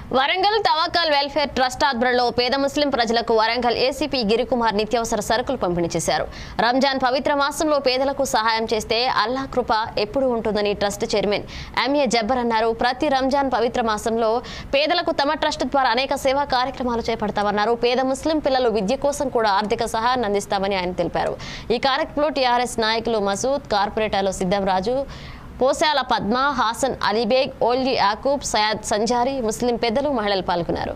Warangal తవాకల్ welfare trust ఆధ్వర్యంలో పేద ముస్లిం ప్రజలకు వరంగల్ ఏసీపీ గిరికుమార్ నిత్యావసర సరుకులు పంపిణీ చేశారు రంజాన్ పవిత్ర మాసంలో పేదలకు సహాయం చేస్తే అల్లా కృప ఎప్పుడు ఉంటుందని ట్రస్ట్ చైర్మన్ ఎంఏ జబ్బర్ అన్నారు ప్రతి రంజాన్ పవిత్ర మాసంలో పేదలకు తమ ట్రస్ట్ ద్వారా అనేక సేవా కార్యక్రమాలు చేపడతామన్నారు పేద ముస్లిం పిల్లలు విద్య కోసం కూడా ఆర్థిక సహాయాన్ని అందిస్తామని ఆయన తెలిపారు ఈ కార్యక్రమంలో టీఆర్ఎస్ నాయకులు మసూద్ కార్పొరేటర్లు సిద్ధం రాజు పోశాల పద్మ హాసన్ అలీబేగ్ ఓల్జీ యాకూబ్ సయాద్ సంజారి ముస్లిం పెద్దలు మహిళలు పాల్గొన్నారు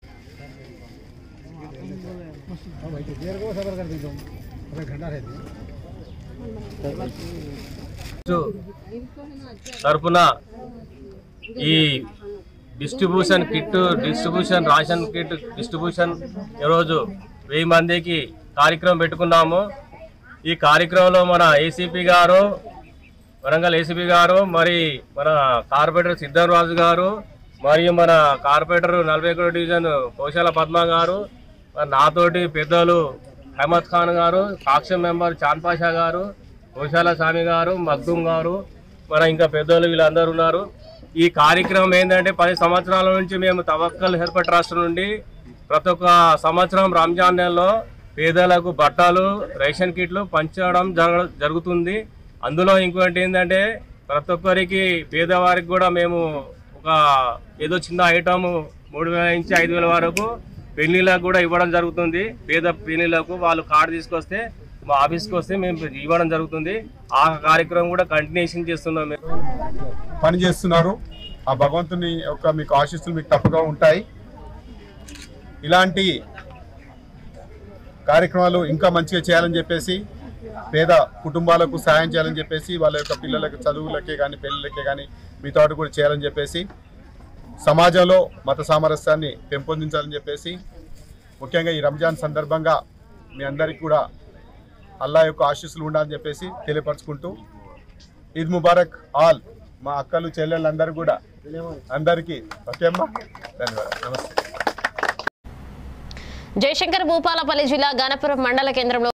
తరపున ఈ distribution kit distribution ration kit distribution ఈరోజు వెయ్యి మందికి కార్యక్రమం పెట్టుకున్నాము ఈ కార్యక్రమంలో మన ఏసీపీ గారు వరంగల్ ఏసీపీ గారు మరి మన కార్పొరేటర్ సిద్ధరాజు గారు మరియు మన కార్పొరేటర్ నలభై ఒకటో డివిజన్ కౌశాల పద్మ గారు మరి నాతోటి పెద్దలు అహ్మద్ ఖాన్ గారు సాక్ష్యం మెంబర్ చాంద్ పాషా గారు కౌశాల స్వామి గారు మగ్దుమ్ గారు మన ఇంకా పెద్దలు వీళ్ళందరూ ఉన్నారు ఈ కార్యక్రమం ఏంటంటే పది సంవత్సరాల నుంచి మేము తవక్కల్ హెల్ప్ ట్రస్ట్ నుండి ప్రతి ఒక్క సంవత్సరం రంజాన్ నెలలో పేదలకు బట్టలు రేషన్ కిట్లు పంచడం జరగ జరుగుతుంది అందులో ఇంకోటి ఏంటంటే ప్రతి ఒక్కరికి పేదవారికి కూడా మేము ఒక ఏదో చిన్న ఐటమ్ మూడు వేల నుంచి ఐదు వేల వరకు పెళ్లిళ్ళకు కూడా ఇవ్వడం జరుగుతుంది పేద పెళ్లిళ్ళకు వాళ్ళు కార్డు తీసుకొస్తే మా ఆఫీస్కి వస్తే మేము ఇవ్వడం జరుగుతుంది ఆ కార్యక్రమం కూడా కంటిన్యూషన్ చేస్తున్నాం మేము పని చేస్తున్నారు ఆ భగవంతుని యొక్క మీకు ఆశీస్సులు మీకు తప్పగా ఉంటాయి ఇలాంటి కార్యక్రమాలు ఇంకా మంచిగా చేయాలని చెప్పేసి పేద కుటుంబాలకు సహాయం చేయాలని చెప్పేసి వాళ్ళ యొక్క పిల్లలకు చదువులకే కానీ పెళ్ళిళ్ళకే కానీ మీతో కూడా చేయాలని చెప్పేసి సమాజంలో మత సామరస్యాన్ని పెంపొందించాలని చెప్పేసి ముఖ్యంగా ఈ రంజాన్ సందర్భంగా మీ అందరికీ కూడా అల్లా యొక్క ఆశీస్సులు ఉండాలని చెప్పేసి తెలియపరచుకుంటూ ఈద్ ముబారక్ ఆల్ మా అక్కలు చెల్లెళ్ళందరూ కూడా అందరికీ ఓకే అమ్మా ధన్యవాదాలు నమస్తే జయశంకర్ భూపాలపల్లి జిల్లా గణపురం మండల కేంద్రంలో